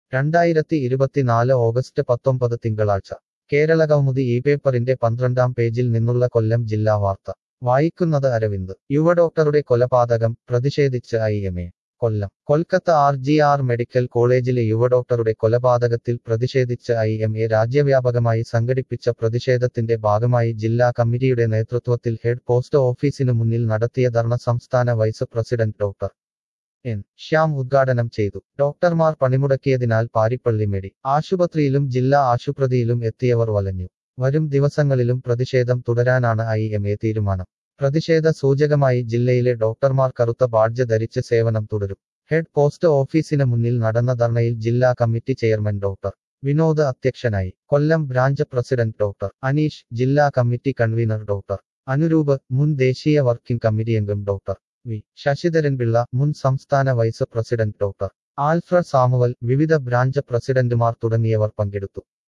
രണ്ടായിരത്തി ഇരുപത്തിനാല് ഓഗസ്റ്റ് പത്തൊമ്പത് തിങ്കളാഴ്ച കേരളകൗമുദി ഈ പേപ്പറിന്റെ പന്ത്രണ്ടാം പേജിൽ നിന്നുള്ള കൊല്ലം ജില്ലാ വാർത്ത വായിക്കുന്നത് അരവിന്ദ് യുവഡോക്ടറുടെ കൊലപാതകം പ്രതിഷേധിച്ച് I M A Kollam Kolkata R G R medical കോളേജിലെ യുവഡോക്ടറുടെ കൊലപാതകത്തിൽ പ്രതിഷേധിച്ച് ഐ എം എ രാജ്യവ്യാപകമായി സംഘടിപ്പിച്ച പ്രതിഷേധത്തിന്റെ ഭാഗമായി ജില്ലാ കമ്മിറ്റിയുടെ നേതൃത്വത്തിൽ ഹെഡ് പോസ്റ്റ് ഓഫീസിനു മുന്നിൽ നടത്തിയ ധർണ സംസ്ഥാന vice president doctor N Shyam ഉദ്ഘാടനം ചെയ്തു ഡോക്ടർമാർ പണിമുടക്കിയതിനാൽ പാരിപ്പള്ളി മെഡി ആശുപത്രിയിലും ജില്ലാ ആശുപത്രിയിലും എത്തിയവർ വലഞ്ഞു വരും ദിവസങ്ങളിലും പ്രതിഷേധം തുടരാനാണ് ഐ എം എ തീരുമാനം പ്രതിഷേധ സൂചകമായി ജില്ലയിലെ ഡോക്ടർമാർ കറുത്ത ബാഡ്ജ് ധരിച്ച് സേവനം തുടരും ഹെഡ് പോസ്റ്റ് ഓഫീസിന് മുന്നിൽ നടന്ന ധർണയിൽ ജില്ലാ കമ്മിറ്റി ചെയർമാൻ ഡോക്ടർ വിനോദ് അധ്യക്ഷനായി Kollam branch president doctor Aneesh ജില്ലാ കമ്മിറ്റി കൺവീനർ ഡോക്ടർ അനുരൂപ് മുൻ ദേശീയ വർക്കിംഗ് കമ്മിറ്റി അംഗം ഡോക്ടർ വി ശശിധരൻപിള്ള മുൻ സംസ്ഥാന vice president doctor Alfred Samuel വിവിധ ബ്രാഞ്ച് പ്രസിഡന്റുമാർ തുടങ്ങിയവർ പങ്കെടുത്തു